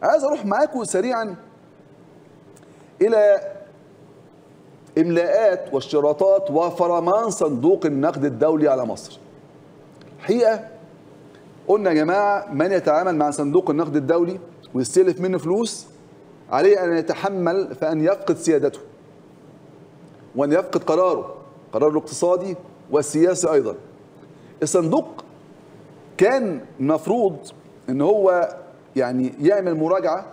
عايز اروح معاكم سريعا الى املاءات واشتراطات وفرمان صندوق النقد الدولي على مصر الحقيقه قلنا يا جماعه من يتعامل مع صندوق النقد الدولي ويستلف منه فلوس عليه ان يتحمل فان يفقد سيادته وان يفقد قراره قراره الاقتصادي والسياسي ايضا الصندوق كان مفروض ان هو يعني يعمل مراجعه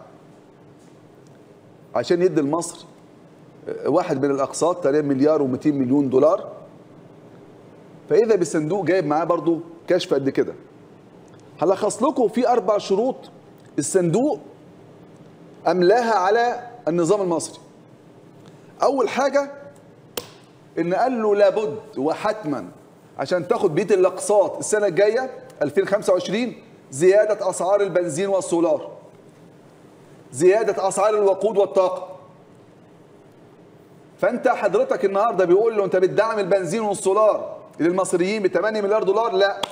عشان يدي لمصر واحد من الاقساط تقريبا مليار و200 مليون دولار فاذا بالصندوق جايب معاه برضو كشف قد كده هلخص لكم في اربع شروط الصندوق املاها على النظام المصري اول حاجه ان قال له لابد وحتما عشان تاخد بيت الاقساط السنه الجايه 2025 زياده اسعار البنزين والسولار زياده اسعار الوقود والطاقه فانت حضرتك النهارده بيقول له انت بتدعم البنزين والسولار للمصريين ب 8 مليار دولار لا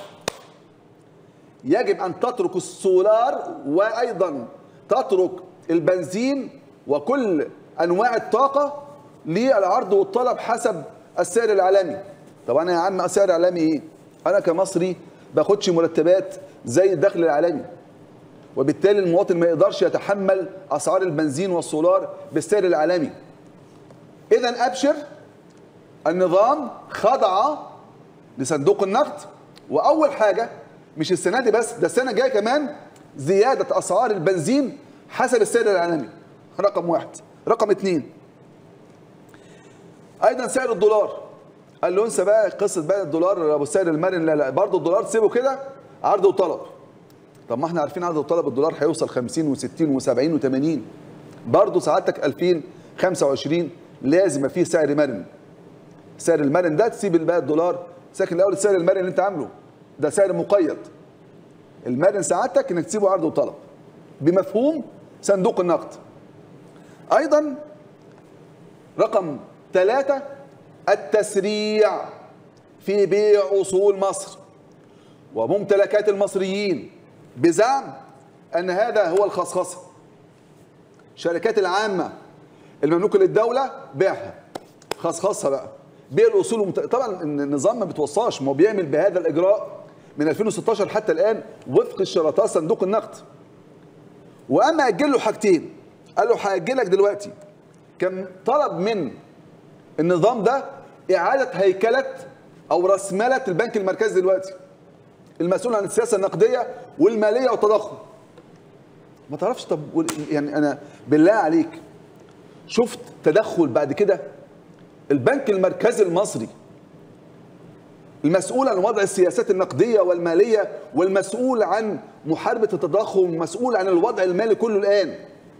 يجب ان تترك السولار وايضا تترك البنزين وكل انواع الطاقه للعرض والطلب حسب السعر العالمي طب انا يا عم السعر العالمي ايه انا كمصري باخدش مرتبات زي الدخل العالمي وبالتالي المواطن ما يقدرش يتحمل اسعار البنزين والسولار بالسعر العالمي اذا ابشر النظام خضع لصندوق النقد واول حاجه مش السنه دي بس ده السنه الجايه كمان زياده اسعار البنزين حسب السعر العالمي رقم واحد رقم اثنين ايضا سعر الدولار قال له انسى بقى قصه بقى الدولار ابو السعر المرن لا لا برضه الدولار سيبه كده عرض وطلب طب ما احنا عارفين عرض وطلب الدولار هيوصل 50 و60 و70 و80 برضه سعادتك 2025 لازم فيه سعر مرن سعر المرن ده تسيب بقى الدولار ساكن الاول السعر المرن اللي انت عامله ده سعر مقيد المرن سعادتك انك تسيبه عرض وطلب بمفهوم صندوق النقد ايضا رقم ثلاثة التسريع في بيع اصول مصر وممتلكات المصريين بزعم ان هذا هو الخصخصه الشركات العامه المملوكه للدوله بيعها خصخصها بقى بيع الاصول ومت... طبعا النظام ما بتوصاش ما هو بيعمل بهذا الاجراء من 2016 حتى الان وفق اشتراطات صندوق النقد واما اجل له حاجتين قال له هاجلك دلوقتي كان طلب من النظام ده اعاده هيكله او رسمله البنك المركزي دلوقتي المسؤول عن السياسه النقديه والماليه والتضخم ما تعرفش طب يعني انا بالله عليك شفت تدخل بعد كده البنك المركزي المصري المسؤول عن وضع السياسات النقدية والمالية والمسؤول عن محاربة التضخم والمسؤول عن الوضع المالي كله الآن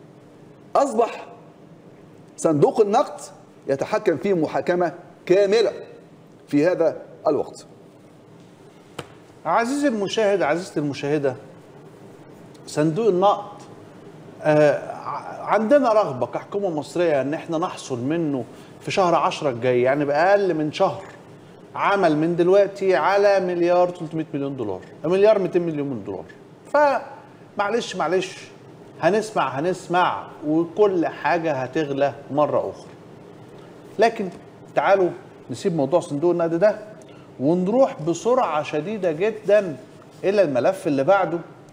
أصبح صندوق النقد يتحكم فيه محاكمة كاملة في هذا الوقت عزيزي المشاهد عزيزتي المشاهدة صندوق النقد آه عندنا رغبة كحكومة مصرية ان احنا نحصل منه في شهر 10 الجاي يعني بأقل من شهر عمل من دلوقتي على مليار 300 مليون دولار مليار 200 مليون دولار فمعلش معلش هنسمع هنسمع وكل حاجة هتغلى مرة أخرى لكن تعالوا نسيب موضوع صندوق النقد ده ونروح بسرعة شديدة جدا إلى الملف اللي بعده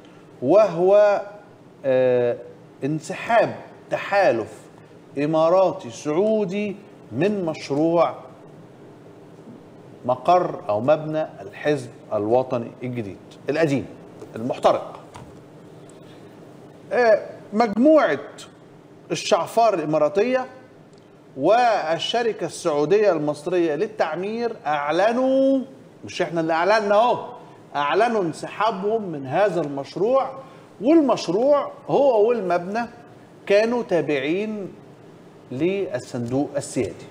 وهو آه انسحاب تحالف إماراتي سعودي من مشروع مقر أو مبنى الحزب الوطني الجديد القديم المحترق آه مجموعة الشعفار الإماراتية والشركة السعودية المصرية للتعمير أعلنوا مش احنا اللي أعلنا اهو أعلنوا انسحابهم من هذا المشروع والمشروع هو والمبنى كانوا تابعين للصندوق السيادي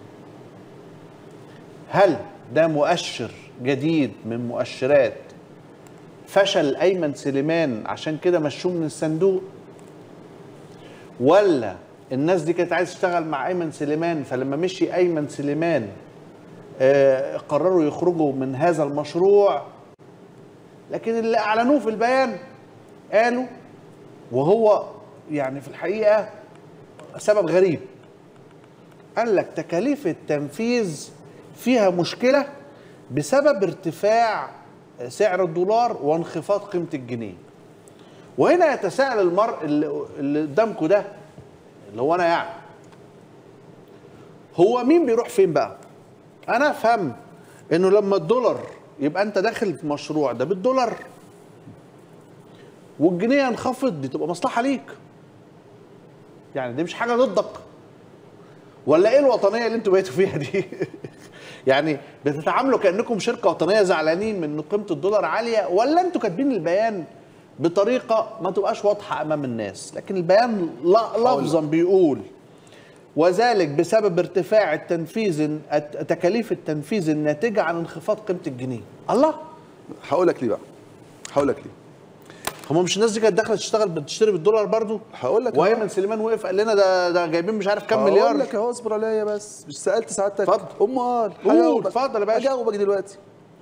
هل ده مؤشر جديد من مؤشرات فشل ايمن سليمان عشان كده مشوه من الصندوق ولا الناس دي كانت عايزه تشتغل مع ايمن سليمان فلما مشي ايمن سليمان آه قرروا يخرجوا من هذا المشروع لكن اللي اعلنوه في البيان قالوا وهو يعني في الحقيقه سبب غريب قال لك تكاليف التنفيذ فيها مشكله بسبب ارتفاع سعر الدولار وانخفاض قيمه الجنيه وهنا يتساءل المرء اللي اللي قدامكم ده اللي هو انا يعني هو مين بيروح فين بقى انا افهم انه لما الدولار يبقى انت داخل في مشروع ده بالدولار والجنيه ينخفض دي تبقى مصلحه ليك يعني دي مش حاجه ضدك ولا ايه الوطنيه اللي انتوا بقيتوا فيها دي يعني بتتعاملوا كانكم شركه وطنيه زعلانين من ان قيمه الدولار عاليه ولا انتوا كاتبين البيان بطريقه ما تبقاش واضحه امام الناس لكن البيان ل- لفظا بيقول وذلك بسبب ارتفاع التنفيذ الت- تكاليف التنفيذ الناتجه عن انخفاض قيمه الجنيه الله هقول لك ليه بقى هقول لك ليه هم مش الناس دي كانت داخله تشتغل بتشتري بالدولار برضو هقول لك وايمن سليمان وقف قال لنا ده ده جايبين مش عارف كام مليار هقول لك اهو اصبر عليا بس مش سالت سعادتك اتفضل. امال قول، هجاوبك. اتفضل يا باشا. هجاوبك دلوقتي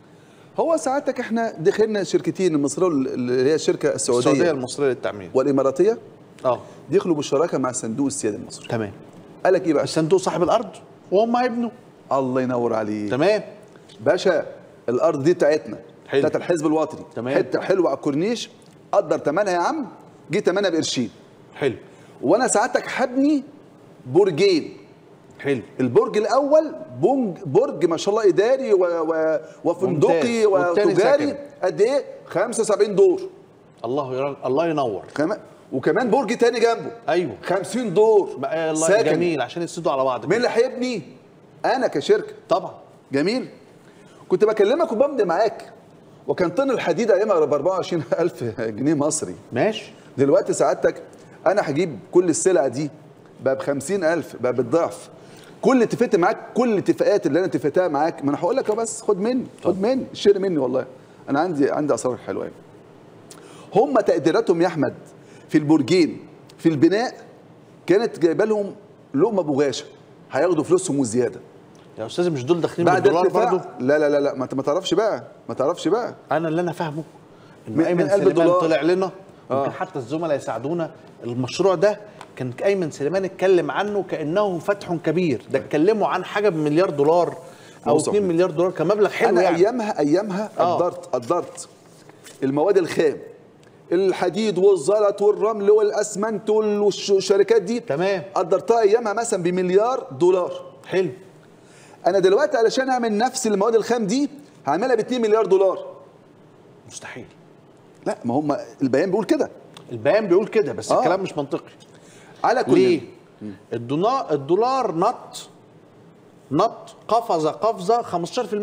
هو سعادتك احنا دخلنا شركتين المصريه اللي هي الشركه السعوديه السعوديه المصريه للتامين والاماراتيه اه دخلوا بالشراكه مع صندوق السياده المصري تمام قال لك ايه بقى الصندوق صاحب الارض وهم هيبنوا الله ينور عليك تمام باشا الارض دي بتاعتنا حلو. بتاعت الحزب الوطني تمام. حته حلوه على الكورنيش قدر ثمنها يا عم جه ثمنها بقرشين حلو وانا سعادتك هبني برجين حلو البرج الاول بونج برج ما شاء الله اداري و و وفندقي ممتاز. والتاني وتجاري سكن. قد ايه 75 دور الله يرى الله ينور كمان وكمان برج تاني جنبه ايوه 50 دور بقى الله سكن. جميل عشان يسدوا على بعض مين اللي هيبني انا كشركه طبعا جميل كنت بكلمك وبمضي معاك وكان طن الحديد ايامها ب 24000 جنيه مصري ماشي دلوقتي سعادتك انا هجيب كل السلع دي بقى ب 50000 بقى بالضعف كل اتفقت معاك كل الاتفاقات اللي انا اتفقتها معاك ما انا هقول لك أهو بس خد مني خد مني اشتري مني والله انا عندي عندي اسرار حلوه يعني. هم تقديراتهم يا احمد في البرجين في البناء كانت جايبه لهم لقمه بغاشه هياخدوا فلوسهم وزياده يا استاذ مش دول داخلين بعد بالدولار ارتفاع برضو لا لا لا لا ما انت ما تعرفش بقى ما تعرفش بقى انا اللي انا فاهمه ان من- ايمن من قلب سليمان الدولار. طلع لنا آه. ممكن حتى الزملاء يساعدونا المشروع ده كان ايمن سليمان اتكلم عنه كانه فتح كبير ده اتكلموا عن حاجه بمليار دولار او موثق 2 منه. مليار دولار كمبلغ حلو انا يعني ايامها ايامها آه. قدرت قدرت المواد الخام الحديد والزلط والرمل والاسمنت والشركات دي تمام. قدرتها ايامها مثلا بمليار دولار حلو انا دلوقتي علشان اعمل نفس المواد الخام دي هعملها ب 2 مليار دولار مستحيل لا ما هم البيان بيقول كده البيان بيقول كده بس آه. الكلام مش منطقي على كل ليه الدولار الدولار نط نط قفز قفزه 15%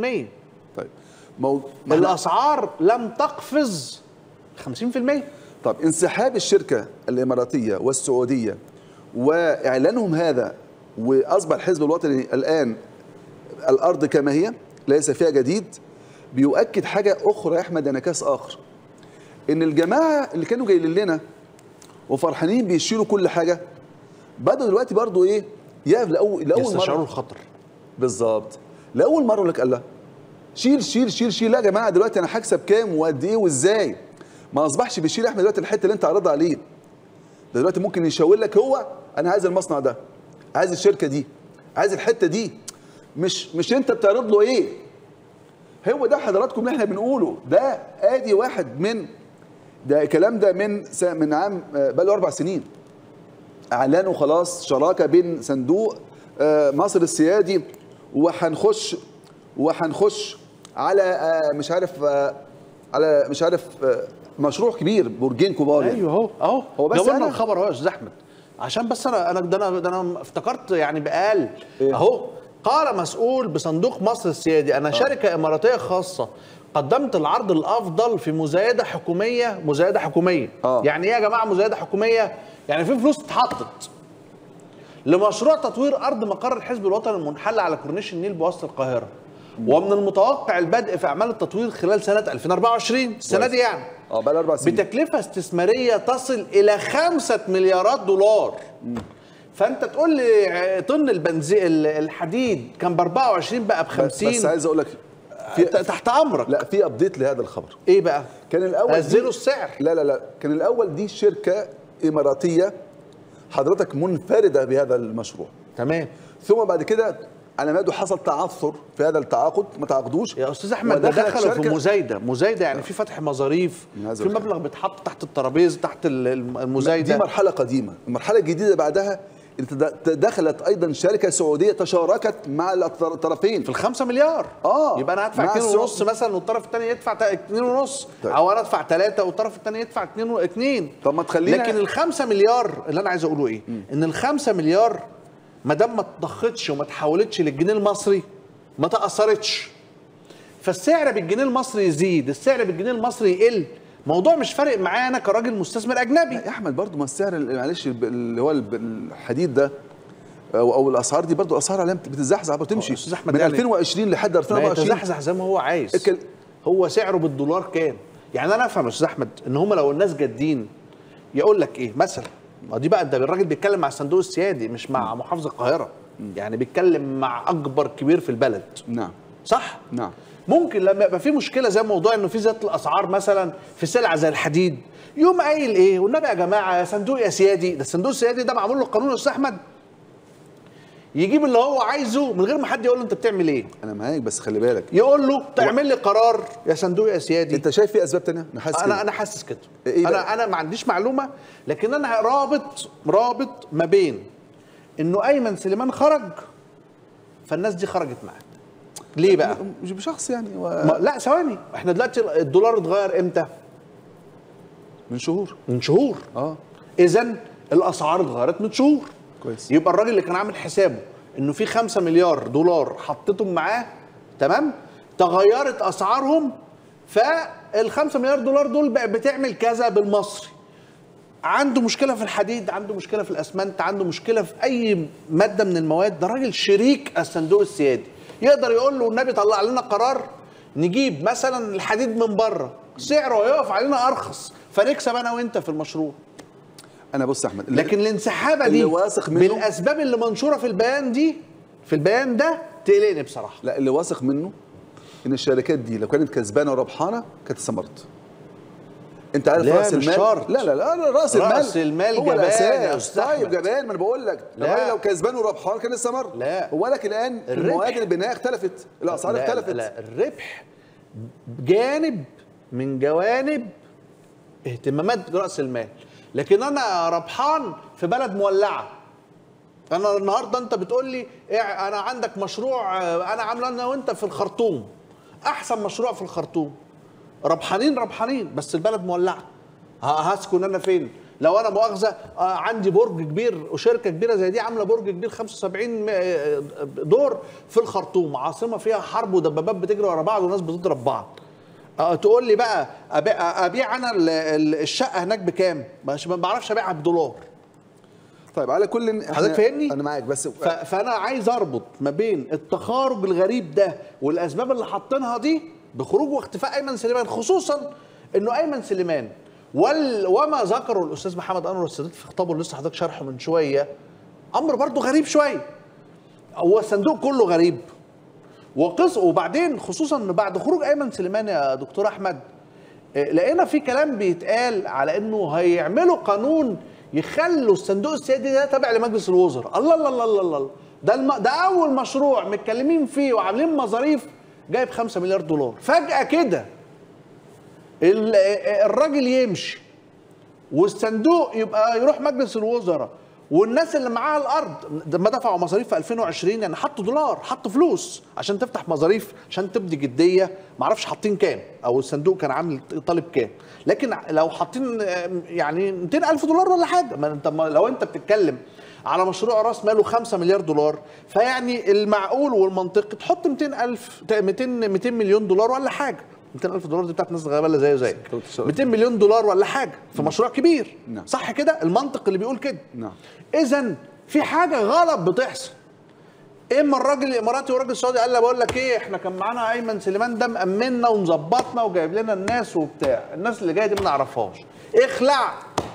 طيب مو... ما إحنا- الاسعار لم تقفز 50% طب انسحاب الشركه الاماراتيه والسعوديه واعلانهم هذا واصبح الحزب الوطني الان الارض كما هي ليس فيها جديد بيؤكد حاجه اخرى يا احمد انعكاس اخر ان الجماعه اللي كانوا جايين لنا وفرحانين بيشيلوا كل حاجه بدأوا دلوقتي برضو ايه يا لاول لاول يستشعروا مره الخطر بالظبط لاول مره يقول لك الله شيل شيل شيل شيل لا يا جماعه دلوقتي انا هكسب كام وقد ايه وازاي ما اصبحش بيشيل احمد دلوقتي الحته اللي انت عارضها عليه ده دلوقتي ممكن يشاور لك هو انا عايز المصنع ده عايز الشركه دي عايز الحته دي مش مش انت بتعرض له ايه هو ده حضراتكم اللي احنا بنقوله ده ادي واحد من ده الكلام ده من س- من عام آه، بقى له اربع سنين اعلنوا خلاص شراكه بين صندوق آه، مصر السيادي وهنخش وهنخش على آه، مش عارف آه، على مش عارف آه، مشروع كبير برجين كبار يعني. ايوه اهو اهو هو بس جاوبنا أنا- الخبر اهو يا استاذ احمد عشان بس انا انا ده انا ده انا افتكرت يعني بقال إيه؟ اهو قال مسؤول بصندوق مصر السيادي انا شركه اماراتيه خاصه قدمت العرض الافضل في مزايده حكوميه مزايده حكوميه آه. يعني ايه يا جماعه مزايده حكوميه يعني في فلوس اتحطت لمشروع تطوير ارض مقر الحزب الوطني المنحل على كورنيش النيل بوسط القاهره ومن المتوقع البدء في اعمال التطوير خلال سنه 2024 السنه دي يعني اه بقى له اربع سنين بتكلفة استثمارية تصل إلى خمسة مليارات دولار فأنت تقول لي طن البنزين الحديد كان ب 24 بقى ب بس, 50 بس عايز اقول لك في في تحت أمرك لا في ابديت لهذا الخبر إيه بقى؟ كان الاول دي- نزلوا السعر لا لا لا كان الاول دي شركه اماراتيه حضرتك منفرده بهذا المشروع تمام ثم بعد كده على ما يبدو حصل تعثر في هذا التعاقد ما تعاقدوش يا استاذ احمد ده ودخلت دخلوا في شركة- مزايده مزايده يعني في فتح مظاريف أنا عايز في أقول مبلغ بيتحط تحت الترابيزه تحت ال- الم- المزايده دي مرحله قديمه المرحله الجديده بعدها انت د- دخلت ايضا شركه سعوديه تشاركت مع الأطر- الطرفين في الخمسة مليار آه. يبقى انا هدفع مع 2 السعودية. ونص مثلا والطرف الثاني يدفع 2 ونص طيب. او انا ادفع 3 والطرف الثاني يدفع 2 2 طب ما تخلينا- لكن ال 5 مليار اللي انا عايز اقوله ايه ان ال 5 مليار ما دام ما اتضختش وما تحولتش للجنيه المصري ما تاثرتش فالسعر بالجنيه المصري يزيد السعر بالجنيه المصري يقل موضوع مش فارق معايا انا كراجل مستثمر اجنبي يا احمد برضو ما السعر ال- معلش الب- اللي هو الب- الحديد ده او أو الاسعار دي برضو اسعار عليها بتزحزح بتمشي أستاذ أحمد من يعني 2020 لحد ما 2024 يتزحزح زي ما هو عايز الكل- هو سعره بالدولار كام يعني انا افهم يا استاذ احمد ان هم لو الناس جادين يقول لك ايه مثلا ما دي بقى ده الراجل بيتكلم مع الصندوق السيادي مش مع محافظ القاهره يعني بيتكلم مع اكبر كبير في البلد نعم صح نعم ممكن لما يبقى في مشكله زي موضوع انه في زياده الاسعار مثلا في سلعه زي الحديد يقوم قايل ايه والنبي يا جماعه يا صندوق يا سيادي ده الصندوق السيادي ده معمول له قانون يا استاذ احمد يجيب اللي هو عايزه من غير ما حد يقول له انت بتعمل ايه انا معاك بس خلي بالك يقول له تعمل لي قرار يا صندوق يا سيادي انت شايف في اسباب تانية انا حاسس انا كده. انا حاسس كده إيه بقى؟ انا انا ما عنديش معلومه لكن انا رابط رابط ما بين انه ايمن سليمان خرج فالناس دي خرجت معاه ليه بقى مش بشخص يعني و... ما لا ثواني احنا دلوقتي الدولار اتغير امتى من شهور من شهور اه اذا الاسعار اتغيرت من شهور كويس. يبقى الراجل اللي كان عامل حسابه انه في 5 مليار دولار حطيتهم معاه تمام تغيرت اسعارهم فال 5 مليار دولار دول بقى بتعمل كذا بالمصري عنده مشكله في الحديد عنده مشكله في الاسمنت عنده مشكله في اي ماده من المواد ده راجل شريك الصندوق السيادي يقدر يقول له النبي طلع لنا قرار نجيب مثلا الحديد من بره سعره هيقف علينا ارخص فنكسب انا وانت في المشروع انا بص يا احمد اللي- لكن الانسحابه اللي دي واثق منه- بالاسباب اللي منشوره في البيان دي في البيان ده تقلقني بصراحه لا اللي واثق منه ان الشركات دي لو كانت كسبانه وربحانه كانت استمرت انت عارف لا، راس مش المال شرط. لا لا لا لا، راس المال رأس المال هو جبان يا الاساس أستاذ طيب أحمد. جبان ما انا بقول لك لا. لا. لو كسبان وربحان كان استمر لا. هو لك الان الربح. مواد البناء اختلفت الاسعار لا اختلفت لا, لا الربح جانب من جوانب اهتمامات راس المال لكن انا ربحان في بلد مولعه انا النهارده انت بتقول لي إيه انا عندك مشروع آه، انا عامله انا وانت في الخرطوم احسن مشروع في الخرطوم ربحانين ربحانين بس البلد مولعه ه- هسكن انا فين لو انا مؤاخذه آه، عندي برج كبير وشركه كبيره زي دي عامله برج كبير 75 م- آه، دور في الخرطوم عاصمه فيها حرب ودبابات بتجري ورا بعض وناس بتضرب بعض آه، تقول لي بقى أبيع, ابيع انا ال- ال- الشقه هناك بكام مش ما بعرفش ابيعها بدولار طيب على كل إحنا- حضرتك فاهمني؟ انا معاك بس ف- فانا عايز اربط ما بين التخارج الغريب ده والاسباب اللي حاطينها دي بخروج واختفاء ايمن سليمان خصوصا انه ايمن سليمان وال وما ذكره الاستاذ محمد انور السادات في خطابه اللي لسه حضرتك شرحه من شويه امر برضه غريب شويه هو الصندوق كله غريب وقص وبعدين خصوصا ان بعد خروج ايمن سليمان يا دكتور احمد آه، لقينا في كلام بيتقال على انه هيعملوا قانون يخلوا الصندوق السيادي ده تابع لمجلس الوزراء الله الله الله الله, الله. ده الم... ده اول مشروع متكلمين فيه وعاملين مظاريف جايب 5 مليار دولار فجاه كده ال- آه، الراجل يمشي والصندوق يبقى يروح مجلس الوزراء والناس اللي معاها الارض لما دفعوا مصاريف في 2020 يعني حطوا دولار حطوا فلوس عشان تفتح مصاريف عشان تبدي جديه ما اعرفش حاطين كام او الصندوق كان عامل طالب كام لكن لو حاطين آه، يعني 200 الف دولار ولا حاجه ما انت ما لو انت بتتكلم على مشروع راس ماله 5 مليار دولار فيعني المعقول والمنطقي تحط 200 الف 200 200 مليون دولار ولا حاجه 200 الف دولار دي بتاعت ناس غلابه زي زيك 200 مليون دولار ولا حاجه في مشروع كبير نعم. صح كده المنطق اللي بيقول كده نعم. اذا في حاجه غلط بتحصل اما الراجل الاماراتي والراجل السعودي قال لي بقول لك ايه احنا كان معانا ايمن سليمان ده مأمنا ومظبطنا وجايب لنا الناس وبتاع الناس اللي جايه دي ما نعرفهاش اخلع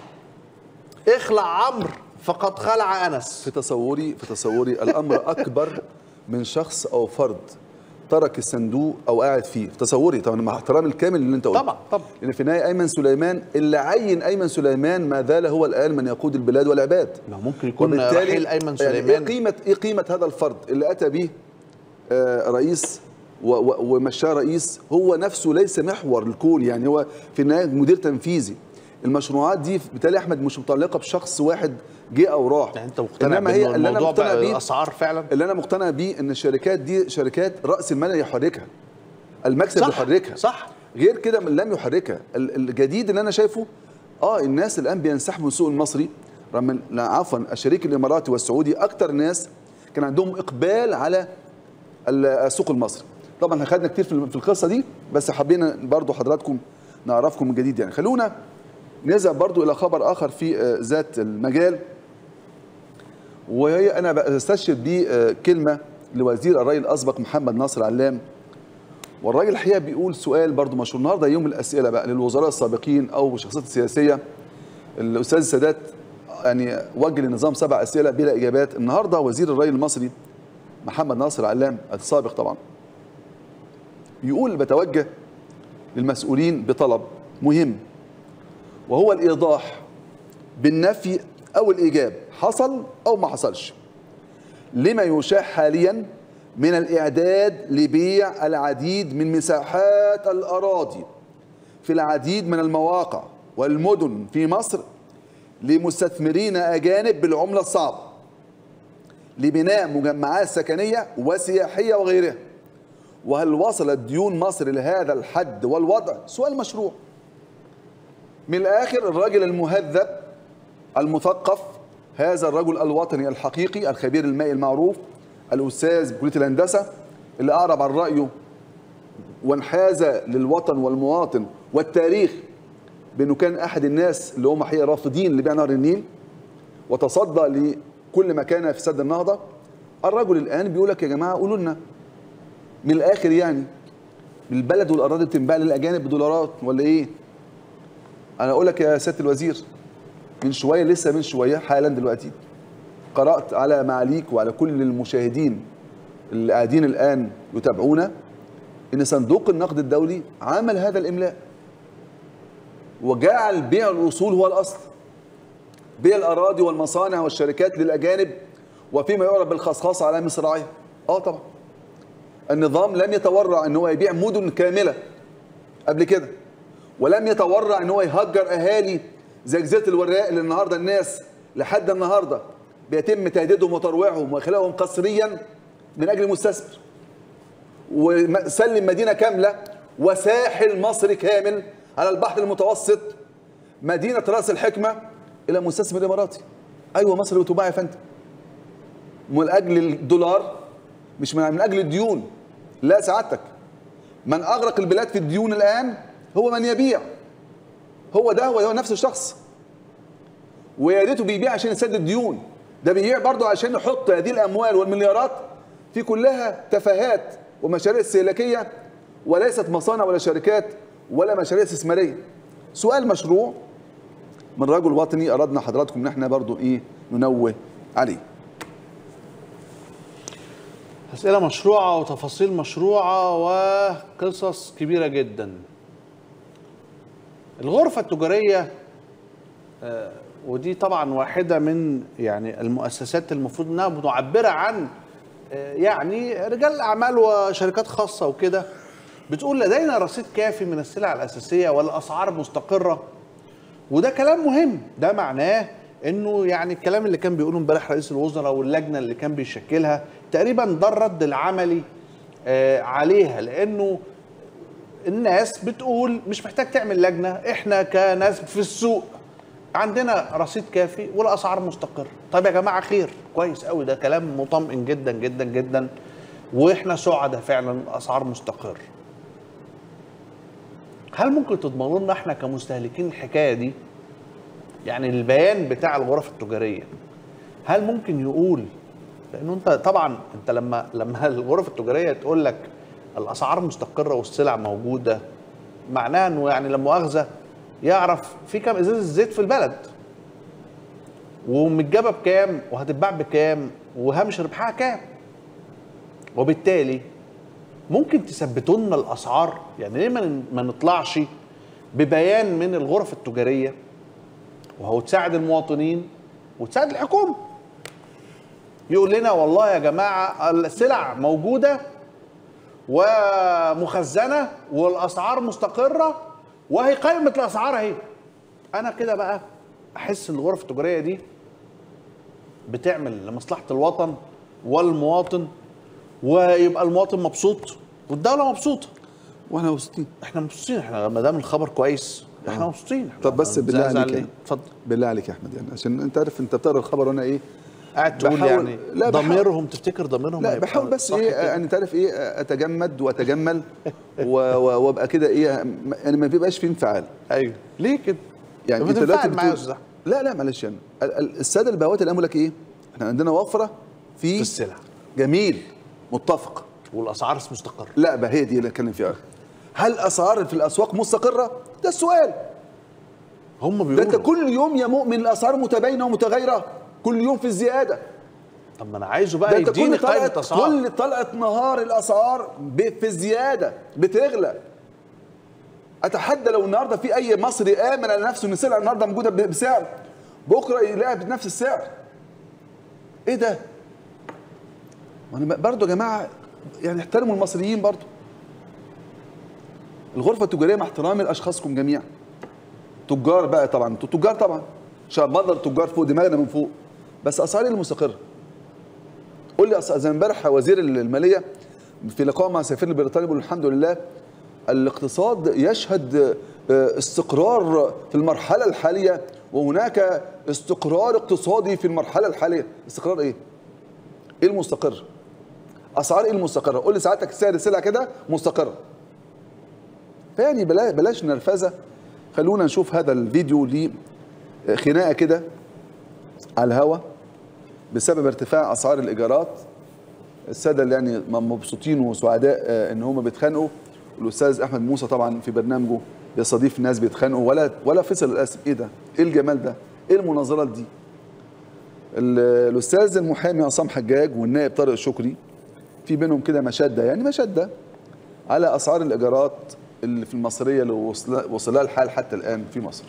اخلع عمرو فقد خلع انس في تصوري في تصوري الامر اكبر من شخص او فرد ترك الصندوق او قاعد فيه في تصوري طبعا مع احترامي الكامل اللي انت قلته طبعا طبعا لان في النهايه ايمن سليمان اللي عين ايمن سليمان ما زال هو الان من يقود البلاد والعباد ما ممكن يكون رحيل ايمن يعني سليمان ايه قيمه ايه قيمه هذا الفرد اللي اتى به آه، رئيس و- و- ومشاه رئيس هو نفسه ليس محور الكون يعني هو في النهايه مدير تنفيذي المشروعات دي بالتالي احمد مش متعلقه بشخص واحد جه او راح يعني انت مقتنع إنما بانه اللي انا الموضوع مقتنع بيه بقى اسعار فعلا اللي انا مقتنع بيه ان الشركات دي شركات راس المال اللي يحركها المكسب صح يحركها صح غير كده لم يحركها ال- الجديد اللي انا شايفه اه الناس الان بينسحبوا من السوق المصري رغم إن- لا عفوا الشريك الاماراتي والسعودي اكتر ناس كان عندهم اقبال على ال- السوق المصري طبعا احنا خدنا كتير في ال- في القصه دي بس حبينا برضو حضراتكم نعرفكم من جديد يعني خلونا نذهب برضو الى خبر اخر في آه، ذات المجال وهي انا بستشهد بكلمه لوزير الري الاسبق محمد ناصر علام والراجل الحقيقه بيقول سؤال برضو مشهور النهارده يوم الاسئله بقى للوزراء السابقين او الشخصيات السياسيه الاستاذ السادات يعني وجه للنظام سبع اسئله بلا اجابات النهارده وزير الري المصري محمد ناصر علام السابق طبعا يقول بتوجه للمسؤولين بطلب مهم وهو الايضاح بالنفي او الايجاب حصل او ما حصلش لما يشاع حاليا من الاعداد لبيع العديد من مساحات الاراضي في العديد من المواقع والمدن في مصر لمستثمرين اجانب بالعمله الصعبه لبناء مجمعات سكنيه وسياحيه وغيرها وهل وصلت ديون مصر لهذا الحد والوضع سؤال مشروع من الاخر الراجل المهذب المثقف هذا الرجل الوطني الحقيقي الخبير المائي المعروف الاستاذ بكليه الهندسه اللي اعرب عن رايه وانحاز للوطن والمواطن والتاريخ بانه كان احد الناس اللي هم حقيقه رافضين لبيع نهر النيل وتصدى لكل ما كان في سد النهضه الرجل الان بيقول لك يا جماعه قولوا لنا من الاخر يعني البلد والاراضي بتنباع للاجانب بدولارات ولا ايه؟ انا اقول لك يا سياده الوزير من شويه لسه من شويه حالا دلوقتي قرات على معاليك وعلى كل المشاهدين اللي قاعدين الان يتابعونا ان صندوق النقد الدولي عمل هذا الاملاء وجعل بيع الاصول هو الاصل بيع الاراضي والمصانع والشركات للاجانب وفيما يعرف بالخصخاصه على مصراعيها اه طبعا النظام لم يتورع ان هو يبيع مدن كامله قبل كده ولم يتورع ان هو يهجر اهالي زي جزيره الوراق اللي النهارده الناس لحد النهارده بيتم تهديدهم وترويعهم واخلاءهم قسريا من اجل مستثمر وسلم مدينه كامله وساحل مصر كامل على البحر المتوسط مدينه راس الحكمه الى مستثمر اماراتي ايوه مصر بتباع يا فندم من اجل الدولار مش من من اجل الديون لا سعادتك من اغرق البلاد في الديون الان هو من يبيع هو ده هو نفس الشخص ويا ريته بيبيع عشان يسدد ديون ده بيبيع برضه عشان يحط هذه الاموال والمليارات في كلها تفاهات ومشاريع استهلاكيه وليست مصانع ولا شركات ولا مشاريع استثماريه سؤال مشروع من رجل وطني اردنا حضراتكم ان احنا برضه ايه ننوه عليه أسئلة مشروعة وتفاصيل مشروعة وقصص كبيرة جدا الغرفة التجارية آه، ودي طبعا واحدة من يعني المؤسسات المفروض انها معبرة عن آه، يعني رجال اعمال وشركات خاصة وكده بتقول لدينا رصيد كافي من السلع الأساسية والأسعار مستقرة وده كلام مهم ده معناه انه يعني الكلام اللي كان بيقوله امبارح رئيس الوزراء واللجنه اللي كان بيشكلها تقريبا ده الرد العملي آه، عليها لانه الناس بتقول مش محتاج تعمل لجنه احنا كناس في السوق عندنا رصيد كافي والاسعار مستقره طيب يا جماعه خير كويس قوي ده كلام مطمئن جدا جدا جدا واحنا سعداء فعلا الاسعار مستقر هل ممكن تضمنوا لنا احنا كمستهلكين الحكايه دي يعني البيان بتاع الغرف التجاريه هل ممكن يقول لانه انت طبعا انت لما لما الغرف التجاريه تقول لك الاسعار مستقره والسلع موجوده معناها انه يعني لما مؤاخذه يعرف في كام ازازه زيت في البلد ومتجابه بكام وهتتباع بكام وهامش ربحها كام وبالتالي ممكن تثبتوا لنا الاسعار يعني ليه ما- ما نطلعش ببيان من الغرف التجاريه وهو تساعد المواطنين وتساعد الحكومه يقول لنا والله يا جماعه السلع موجوده ومخزنه والاسعار مستقره وهي قائمه الاسعار اهي انا كده بقى احس ان الغرف التجاريه دي بتعمل لمصلحه الوطن والمواطن ويبقى المواطن مبسوط والدوله مبسوطه واحنا مبسوطين احنا مبسوطين احنا ما دام الخبر كويس احنا مبسوطين إحنا طب بس بالله زعل عليك ليه؟ يعني. اتفضل بالله عليك يا احمد يعني عشان انت عارف انت بتقرا الخبر وانا ايه قاعد تقول بحاول- يعني لا، بحاول- ضميرهم تفتكر ضميرهم لا هيبقى بحاول بس صح ايه كده؟ يعني انت عارف ايه اتجمد واتجمل و- و- وابقى كده ايه يعني ما بيبقاش في انفعال ايوه ليه كده؟ يعني طب انت ما دلوقتي تنفعل معايا يا بتقول أستاذ أحمد. لا لا معلش يعني ال- ال- الساده البهوات اللي قاموا لك ايه؟ احنا عندنا وفره في في السلع جميل متفق والاسعار مستقره لا بقى هي دي اللي اتكلم فيها هل اسعار في الاسواق مستقره؟ ده السؤال هم ده بيقولوا انت كل يوم يا مؤمن الاسعار متباينه ومتغيره كل يوم في الزياده طب ما انا عايزه ده بقى انت يديني كل قائمه طلعت اسعار كل طلعت نهار الاسعار ب- في الزياده بتغلى اتحدى لو النهارده في اي مصري امن على نفسه ان السلعه النهارده موجوده ب- بسعر بكره يلاقيها بنفس السعر ايه ده؟ وانا برضه يا جماعه يعني احترموا المصريين برضه الغرفه التجاريه مع احترامي لاشخاصكم جميعا تجار بقى طبعا انتوا تجار طبعا شباب تجار فوق دماغنا من فوق بس اسعار إيه المستقره قول لي أص- زي امبارح وزير الماليه في لقاء مع سفير البريطاني بيقول الحمد لله الاقتصاد يشهد آه، استقرار في المرحله الحاليه وهناك استقرار اقتصادي في المرحله الحاليه استقرار ايه ايه المستقر اسعار ايه المستقره قول لي ساعتك سعر السلع كده مستقره فيعني بلا بلاش نرفزه خلونا نشوف هذا الفيديو لخناقه كده على الهوا بسبب ارتفاع اسعار الايجارات الساده اللي يعني مبسوطين وسعداء آه، ان هم بيتخانقوا الاستاذ احمد موسى طبعا في برنامجه بيستضيف ناس بيتخانقوا ولا ولا فصل الاسم ايه ده؟ ايه الجمال ده؟ ايه المناظرات دي؟ ال- الاستاذ المحامي عصام حجاج والنائب طارق شكري في بينهم كده مشاده يعني مشاده على اسعار الايجارات اللي في المصريه اللي وصل وصلها الحال حتى الان في مصر.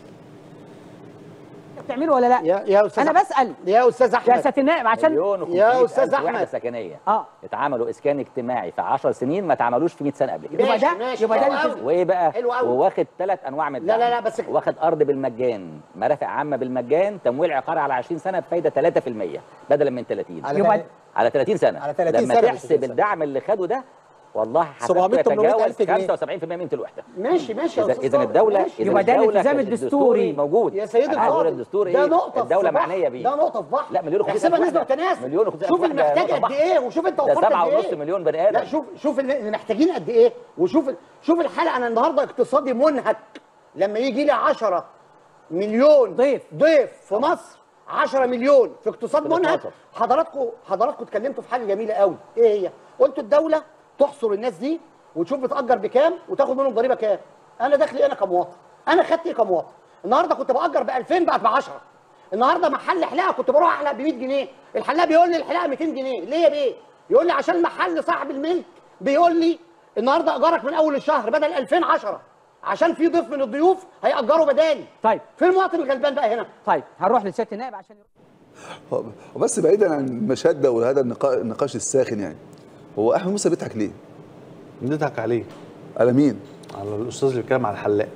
بتعمله ولا لا يا يا استاذ انا أحمد. بسال يا استاذ يا احمد سياده النائب عشان مليون يا و500 أستاذ ألف أحمد. وحدة سكنية آه. اتعملوا إسكان اجتماعي في 10 سنين ما اتعملوش في 100 سنة قبل كده يبقى ده ماشي، يبقى ده حلو اللي أوي. وإيه بقى؟ حلو أوي. وواخد ثلاث أنواع من لا، الدعم لا، لا، بس- واخد أرض بالمجان مرافق عامة بالمجان تمويل عقاري على 20 سنة بفايدة 3% بدلا من 30 على يبقى تل- على 30 سنه على 30 لما سنة مش تحسب 30 سنة. الدعم اللي خده ده والله 700 حسبته 800 يتجاوز ألف جنيه. 75% من الوحده ماشي ماشي يا اذا أستاذ اذا طارق، الدوله ماشي. اذا يبقى ده الدولة الالتزام كانت الدستوري. موجود يا سيدي أنا عايز أقول الفاضل الدستور ده ايه نقطة الدوله في بحر. معنيه بيه ده نقطة في بحر لا مليون وخمسين احسبها ألف نسبة واحدة. وتناسب مليون وخمسين شوف ألف واحدة المحتاج نقطة قد بحر. ايه وشوف انت ده وفرت قد سبعة ايه ونص مليون بني آدم. لا شوف شوف اللي محتاجين قد ايه وشوف شوف الحلقة انا النهارده اقتصادي منهك لما يجي لي 10 مليون ضيف. ضيف في مصر 10 مليون في اقتصاد في منهك 12. حضراتكم حضراتكم اتكلمتوا في حاجه جميله قوي ايه هي قلتوا الدوله تحصر الناس دي وتشوف بتاجر بكام وتاخد منهم ضريبه كام انا داخلي انا كمواطن انا خدت ايه كمواطن النهارده كنت باجر ب 2000 بقت ب 10 النهارده محل حلاقه كنت بروح احلق ب 100 جنيه الحلاق بيقول لي الحلاقه 200 جنيه ليه يا بيه يقول لي عشان محل صاحب الملك بيقول لي النهارده ايجارك من اول الشهر بدل 2010 عشان في ضيف من الضيوف هيأجروا بدالي طيب فين المواطن الغلبان بقى هنا طيب هنروح لسياده النائب عشان يرد. وبس بعيدا عن المشاده وهذا النقا- النقاش الساخن يعني هو احمد موسى بيضحك ليه؟ نضحك عليه على مين؟ على الاستاذ اللي بيتكلم على الحلاق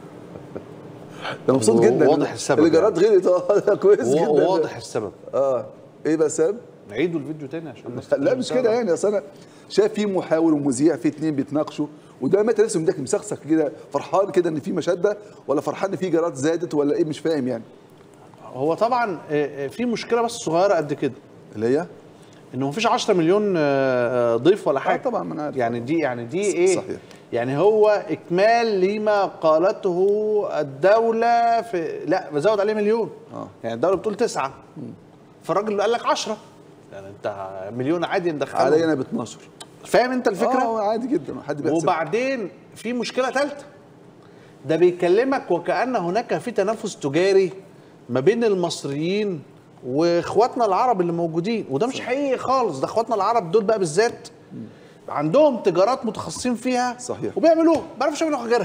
ده مبسوط هو جدا واضح السبب الايجارات غلت اه كويس جدا هو واضح السبب اه ايه بقى السبب؟ نعيدوا الفيديو تاني عشان الناس لا مش كده يعني اصل انا شايف في محاور ومذيع في اتنين بيتناقشوا وده متى لسه مدك مسخسخ كده فرحان كده ان في مشاده ولا فرحان ان في ايجارات زادت ولا ايه مش فاهم يعني هو طبعا آه، آه، في مشكله بس صغيره قد كده اللي هي انه مفيش 10 مليون آه، آه، ضيف ولا حاجه طبعا، ما أنا عارف. يعني دي يعني دي ص- ايه صحيح. يعني هو اكمال لما قالته الدوله في لا بزود عليه مليون آه. يعني الدوله بتقول تسعة فالراجل قال لك 10 يعني انت مليون عادي ندخله عليا انا ب 12 فاهم انت الفكره اه عادي جدا حد بيحسب وبعدين في مشكله ثالثه ده بيكلمك وكأن هناك في تنافس تجاري ما بين المصريين واخواتنا العرب اللي موجودين وده مش حقيقي خالص ده اخواتنا العرب دول بقى بالذات عندهم تجارات متخصصين فيها صحيح. وبيعملوها ما بيعرفوش يعملوا غيرها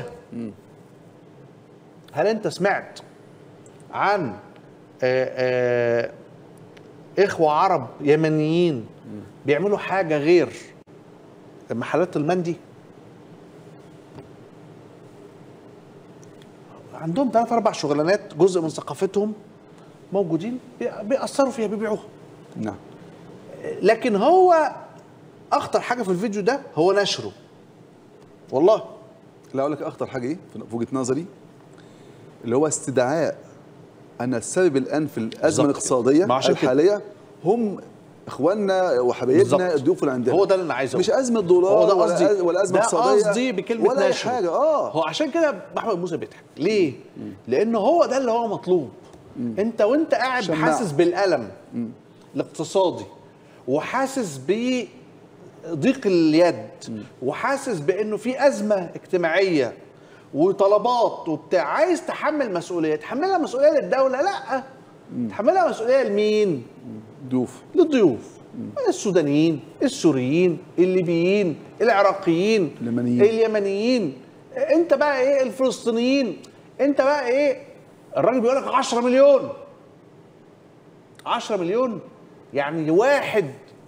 هل انت سمعت عن آه، آه، اخوه عرب يمنيين بيعملوا حاجه غير محلات المندي عندهم ثلاث اربع شغلانات جزء من ثقافتهم موجودين بي- بيأثروا فيها بيبيعوها نعم لكن هو اخطر حاجه في الفيديو ده هو نشره والله لا اقول لك اخطر حاجه ايه في وجهه نظري اللي هو استدعاء ان السبب الان في الازمه بالظبط. الاقتصاديه ما عشان كده. الحاليه هم اخواننا وحبايبنا بالظبط. الضيوف اللي عندنا هو ده اللي انا عايزه مش ازمه دولار هو ده ولا قصدي أز- ولا ازمه ده اقتصاديه قصدي بكلمه ولا اي نشره حاجه اه هو عشان كده محمد موسى بيضحك ليه؟ لان هو ده اللي هو مطلوب انت وانت قاعد شماعة. حاسس بالالم الاقتصادي وحاسس بضيق اليد وحاسس بانه في ازمه اجتماعيه وطلبات وبتاع عايز تحمل مسؤوليه تحملها مسؤوليه للدوله لا تحملها مسؤوليه لمين؟ ضيوف للضيوف السودانيين السوريين الليبيين العراقيين اليمنيين. اليمنيين انت بقى ايه الفلسطينيين انت بقى ايه الراجل بيقول لك 10 مليون 10 مليون يعني واحد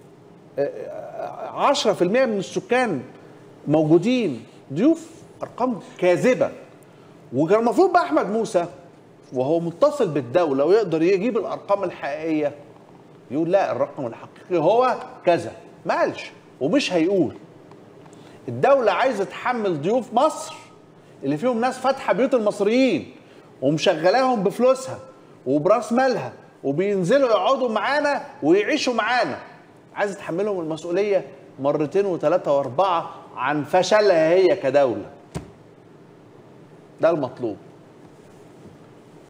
آه، 10% من السكان موجودين ضيوف ارقام كاذبه وكان المفروض بقى احمد موسى وهو متصل بالدوله ويقدر يجيب الارقام الحقيقيه يقول لا الرقم الحقيقي هو كذا ما قالش ومش هيقول الدولة عايزة تحمل ضيوف مصر اللي فيهم ناس فاتحة بيوت المصريين ومشغلاهم بفلوسها وبراس مالها وبينزلوا يقعدوا معانا ويعيشوا معانا عايزة تحملهم المسؤولية مرتين وثلاثة وأربعة عن فشلها هي كدولة ده المطلوب